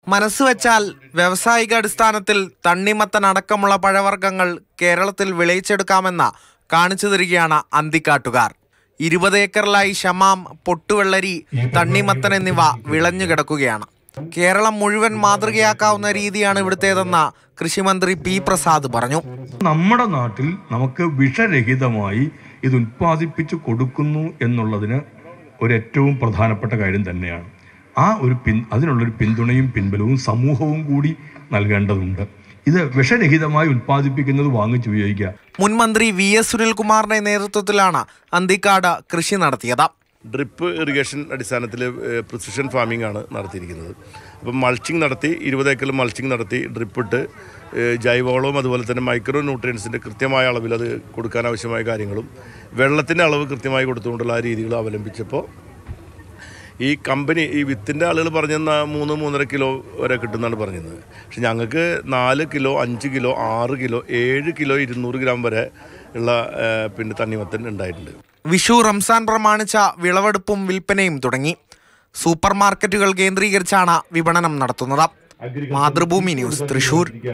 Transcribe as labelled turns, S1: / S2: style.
S1: മനസ്സ് വെച്ചാൽ വ്യാവസായിക അടിസ്ഥാനത്തിൽ തണ്ണിമത്തൻ അടക്കമുള്ള പഴവർഗ്ഗങ്ങൾ കേരളത്തിൽ വിളയിച്ചെടുക്കാമെന്ന കാണിച്ചു തരികയാണ് അന്തിക്കാട്ടുകാർ ഇരുപത് ഏക്കറിലായി ഷമാം പൊട്ടുവെള്ളരി തണ്ണിമത്തൻ എന്നിവ വിളഞ്ഞു കിടക്കുകയാണ് കേരളം മുഴുവൻ മാതൃകയാക്കാവുന്ന രീതിയാണ് ഇവിടുത്തേതെന്ന കൃഷിമന്ത്രി പി പ്രസാദ് പറഞ്ഞു
S2: നമ്മുടെ നാട്ടിൽ നമുക്ക് വിഷരഹിതമായി ഇത് ഉൽപ്പാദിപ്പിച്ച് കൊടുക്കുന്നു എന്നുള്ളതിന് ഒരു ഏറ്റവും പ്രധാനപ്പെട്ട കാര്യം തന്നെയാണ് ആ ഒരു പിൻ അതിനുള്ളൊരു പിന്തുണയും പിൻബലവും സമൂഹവും കൂടി നൽകേണ്ടതുണ്ട് ഇത് വിഷരഹിതമായി ഉൽപ്പാദിപ്പിക്കുന്നത് വാങ്ങിച്ചുപയോഗിക്കുക
S1: മുൻ മന്ത്രി വി എസ് സുനിൽകുമാറിന്റെ നേതൃത്വത്തിലാണ് അന്തിക്കാട് കൃഷി നടത്തിയത്
S3: ഡ്രിപ്പ് ഇറിഗേഷൻ അടിസ്ഥാനത്തിൽ പ്രിസിഷൻ ഫാമിംഗ് ആണ് നടത്തിയിരിക്കുന്നത് അപ്പം മൾച്ചിങ് നടത്തി ഇരുപത് ഏക്കറിൽ മൾച്ചിങ് നടത്തി ഡ്രിപ്പ് ഇട്ട് ഏഹ് ജൈവവളവും അതുപോലെ തന്നെ മൈക്രോ ന്യൂട്രിയൻസിൻ്റെ കൃത്യമായ അളവിൽ അത് കൊടുക്കാൻ ആവശ്യമായ കാര്യങ്ങളും വെള്ളത്തിൻ്റെ അളവ് കൃത്യമായി കൊടുത്തുകൊണ്ടുള്ള ആ രീതികൾ അവലംബിച്ചപ്പോൾ ഈ കമ്പനി ഈ വിത്തിൻ്റെ ആളുകൾ പറഞ്ഞെന്ന മൂന്ന് മൂന്നര കിലോ വരെ കിട്ടുമെന്നാണ് പറഞ്ഞത് പക്ഷെ ഞങ്ങൾക്ക് നാല് കിലോ അഞ്ച് കിലോ ആറ് കിലോ ഏഴ് കിലോ ഇരുന്നൂറ് ഗ്രാം വരെ ഉള്ള ഏഹ് പിന്നെ തണ്ണിമത്തൻ ഉണ്ടായിട്ടുണ്ട്
S1: വിഷു റംസാൻ പ്രമാണിച്ച വിളവെടുപ്പും വിൽപ്പനയും തുടങ്ങി സൂപ്പർ മാർക്കറ്റുകൾ കേന്ദ്രീകരിച്ചാണ് വിപണനം നടത്തുന്നത് മാതൃഭൂമി ന്യൂസ് തൃശൂർ